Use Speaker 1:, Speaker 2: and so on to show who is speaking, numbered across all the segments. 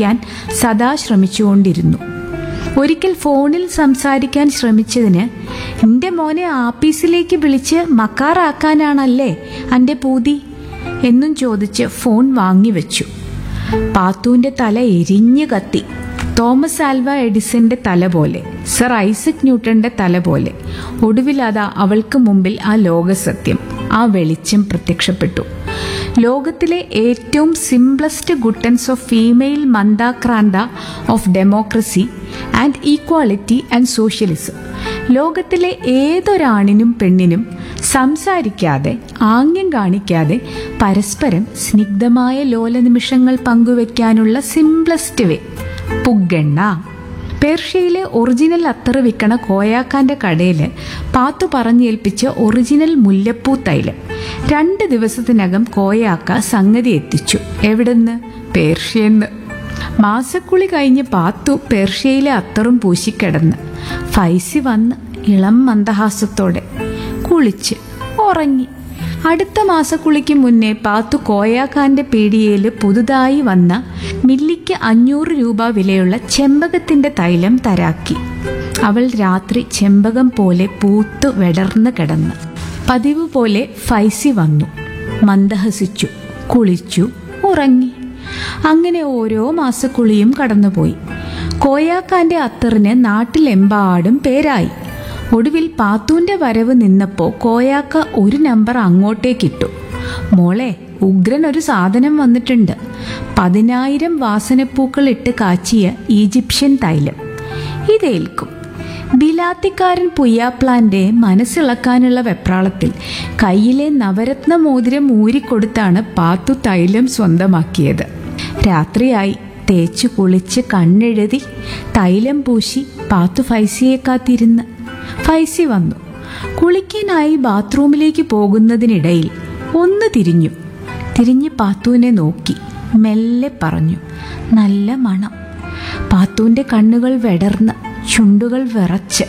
Speaker 1: വിളിക്കാൻ സദാ ശ്രമിച്ചുകൊണ്ടിരുന്നു ഒരിക്കൽ ഫോണിൽ സംസാരിക്കാൻ ശ്രമിച്ചതിന് എൻ്റെ മോനെ ആപ്പീസിലേക്ക് വിളിച്ച് മക്കാറാക്കാനാണല്ലേ എൻ്റെ പൂതി എന്നും ചോദിച്ച് ഫോൺ വാങ്ങിവെച്ചു പാത്തുവിന്റെ തല എരിഞ്ഞു കത്തി തോമസ് ആൽവ എഡിസന്റെ തല പോലെ സർ ഐസക് ന്യൂട്ടന്റെ തല പോലെ ഒടുവിലതാ അവൾക്ക് മുമ്പിൽ ആ ലോകസത്യം ആ വെളിച്ചം പ്രത്യക്ഷപ്പെട്ടു ലോകത്തിലെ ഏറ്റവും സിംപ്ലസ്റ്റ് ഗുട്ടൻസ് ഓഫ് ഫീമെയിൽ മന്ദാക്രാന്ത of democracy and equality and socialism ലോകത്തിലെ ഏതൊരാണിനും പെണ്ണിനും സംസാരിക്കാതെ ആംഗ്യം കാണിക്കാതെ പരസ്പരം സ്നിഗ്ധമായ ലോലനിമിഷങ്ങൾ പങ്കുവെക്കാനുള്ള സിംപ്ലസ്റ്റ് വേ പുഗ്ഗെണ്ണ പേർഷ്യയിലെ ഒറിജിനൽ അത്തറ് വിൽക്കണ കോയാക്കാന്റെ കടയിൽ പാത്തു പറഞ്ഞേൽപ്പിച്ച ഒറിജിനൽ മുല്ലപ്പൂ തൈലം രണ്ട് ദിവസത്തിനകം കോയാക്ക സംഗതി എത്തിച്ചു എവിടുന്ന് പേർഷ്യന്ന് മാസക്കുളി കഴിഞ്ഞ് പാത്തു പേർഷ്യയിലെ അത്തറും പൂശിക്കിടന്ന് ഫൈസി വന്ന് ഇളം മന്ദഹാസത്തോടെ കുളിച്ച് ഉറങ്ങി അടുത്ത മാസക്കുളിക്ക് മുന്നേ പാത്തു കോയാക്കാന്റെ പീടികയിൽ പുതുതായി വന്ന മില്ലിക്ക് അഞ്ഞൂറ് രൂപ വിലയുള്ള ചെമ്പകത്തിന്റെ തൈലം തരാക്കി അവൾ രാത്രി ചെമ്പകം പോലെ പൂത്തു വെടർന്ന് കിടന്ന് പതിവ് പോലെ ഫൈസി വന്നു മന്ദഹസിച്ചു കുളിച്ചു ഉറങ്ങി അങ്ങനെ ഓരോ മാസക്കുളിയും കടന്നുപോയി കോയാക്കാന്റെ അത്തറിന് നാട്ടിലെമ്പാടും പേരായി ഒടുവിൽ പാത്തൂന്റെ വരവ് നിന്നപ്പോ കോയാക്ക ഒരു നമ്പർ അങ്ങോട്ടേക്കിട്ടു മോളെ ഉഗ്രൻ ഒരു സാധനം വന്നിട്ടുണ്ട് പതിനായിരം വാസനപ്പൂക്കൾ ഇട്ട് കാച്ചിയ ഈജിപ്ഷ്യൻ തൈലം ഇതേൽക്കും ബിലാത്തിക്കാരൻ പുയ്യാപ്ലാന്റെ മനസ്സിളക്കാനുള്ള വെപ്രാളത്തിൽ കയ്യിലെ നവരത്ന മോതിരം ഊരിക്കൊടുത്താണ് പാത്തു തൈലം സ്വന്തമാക്കിയത് രാത്രിയായി തേച്ചു കുളിച്ച് കണ്ണെഴുതി തൈലം പൂശി പാത്തു ഫൈസിയെ കാത്തിരുന്ന് ഫൈസി വന്നു കുളിക്കാനായി ബാത്റൂമിലേക്ക് പോകുന്നതിനിടയിൽ ഒന്ന് തിരിഞ്ഞു തിരിഞ്ഞ് പാത്തുവിനെ നോക്കി മെല്ലെ പറഞ്ഞു നല്ല മണം പാത്തുവിൻ്റെ കണ്ണുകൾ വെടർന്ന് ചുണ്ടുകൾ വിറച്ച്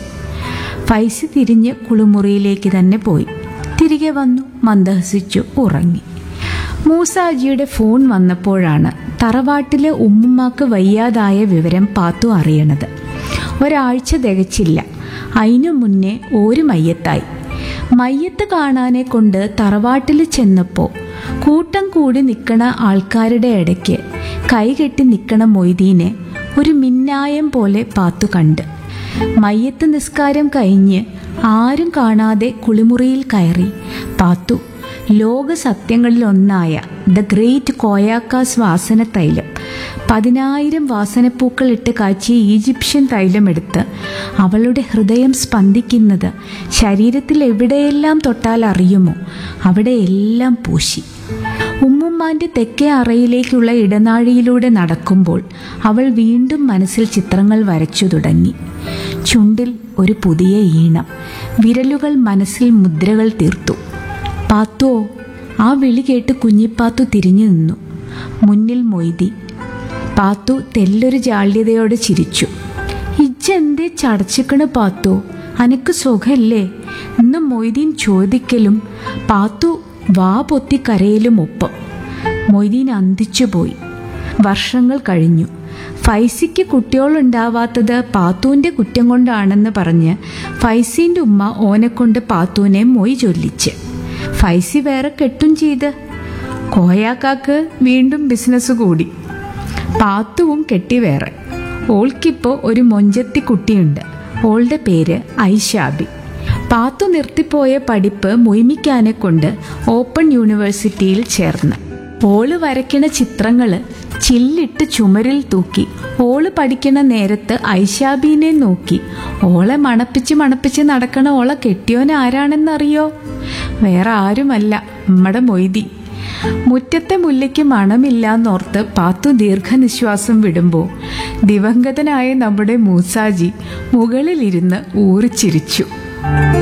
Speaker 1: ഫൈസി തിരിഞ്ഞ് കുളിമുറിയിലേക്ക് തന്നെ പോയി തിരികെ വന്നു മന്ദഹസിച്ചു ഉറങ്ങി മൂസാജിയുടെ ഫോൺ വന്നപ്പോഴാണ് തറവാട്ടിലെ ഉമ്മുമ്മാക്ക് വയ്യാതായ വിവരം പാത്തു അറിയണത് ഒരാഴ്ച തികച്ചില്ല അതിനു മുന്നേ ഒരു മയ്യത്തായി മയ്യത്ത് കാണാനെ കൊണ്ട് തറവാട്ടിൽ ചെന്നപ്പോൾ കൂട്ടം കൂടി നിൽക്കണ ആൾക്കാരുടെ ഇടയ്ക്ക് കൈകെട്ടി നിൽക്കണ മൊയ്തീനെ ഒരു മിന്നായം പോലെ പാത്തു കണ്ട് മയ്യത്ത് നിസ്കാരം കഴിഞ്ഞ് ആരും കാണാതെ കുളിമുറിയിൽ കയറി പാത്തു ലോക സത്യങ്ങളിലൊന്നായ ദ ഗ്രേറ്റ് കോയാക്കാസ് വാസന തൈലം പതിനായിരം വാസനപ്പൂക്കൾ ഇട്ട് കാച്ചിയ ഈജിപ്ഷ്യൻ തൈലമെടുത്ത് അവളുടെ ഹൃദയം സ്പന്ദിക്കുന്നത് ശരീരത്തിൽ എവിടെയെല്ലാം തൊട്ടാൽ അറിയുമോ അവിടെയെല്ലാം പൂശി ഉമ്മുമ്മാന്റെ തെക്കേ അറയിലേക്കുള്ള ഇടനാഴിയിലൂടെ നടക്കുമ്പോൾ അവൾ വീണ്ടും മനസ്സിൽ ചിത്രങ്ങൾ വരച്ചു തുടങ്ങി ചുണ്ടിൽ ഒരു പുതിയ ഈണം വിരലുകൾ മനസ്സിൽ മുദ്രകൾ തീർത്തു പാത്തുവോ ആ വിളി കേട്ട് കുഞ്ഞിപ്പാത്തു തിരിഞ്ഞു നിന്നു മുന്നിൽ മൊയ്തി പാത്തു തെല്ലൊരു ജാള്യതയോടെ ചിരിച്ചു ഇജ്ജെന്തേ ചടച്ചിക്കണ് പാത്തു അനക്ക് സുഖല്ലേ ഇന്ന് മൊയ്തീൻ ചോദിക്കലും പാത്തു വാ പൊത്തി കരയിലും ഒപ്പം മൊയ്തീൻ അന്തിച്ചുപോയി വർഷങ്ങൾ കഴിഞ്ഞു ഫൈസിക്ക് കുട്ടികളുണ്ടാവാത്തത് പാത്തുവിൻ്റെ കുറ്റം കൊണ്ടാണെന്ന് പറഞ്ഞ് ഫൈസിൻ്റെ ഉമ്മ ഓനെക്കൊണ്ട് പാത്തുവിനെ മൊയ് ചൊല്ലിച്ച് ഫൈസി വേറെ കെട്ടും ചെയ്ത് കോയാക്കാക്ക് വീണ്ടും ബിസിനസ് കൂടി പാത്തുവും കെട്ടി വേറെ ഓൾക്കിപ്പോ ഒരു മൊഞ്ചത്തി കുട്ടിയുണ്ട് ഓളുടെ പേര് ഐഷാബി പാത്തു നിർത്തിപ്പോയ പഠിപ്പ് മൊയ്മിക്കാനെ കൊണ്ട് ഓപ്പൺ യൂണിവേഴ്സിറ്റിയിൽ ചേർന്ന് ഓള് വരയ്ക്കണ ചിത്രങ്ങള് ചില്ലിട്ട് ചുമരിൽ തൂക്കി ഓള് പഠിക്കണ നേരത്ത് ഐഷാബീനെ നോക്കി ഓളെ മണപ്പിച്ച് മണപ്പിച്ച് നടക്കണ ഓളെ കെട്ടിയോൻ ആരാണെന്നറിയോ വേറെ ആരുമല്ല നമ്മടെ മൊയ്തി മുറ്റത്തെ മുല്ലയ്ക്ക് മണമില്ലാന്നോർത്ത് പാത്തു ദീർഘനിശ്വാസം വിടുമ്പോൾ ദിവംഗതനായ നമ്മുടെ മൂസാജി മുകളിലിരുന്ന് ഊറിച്ചിരിച്ചു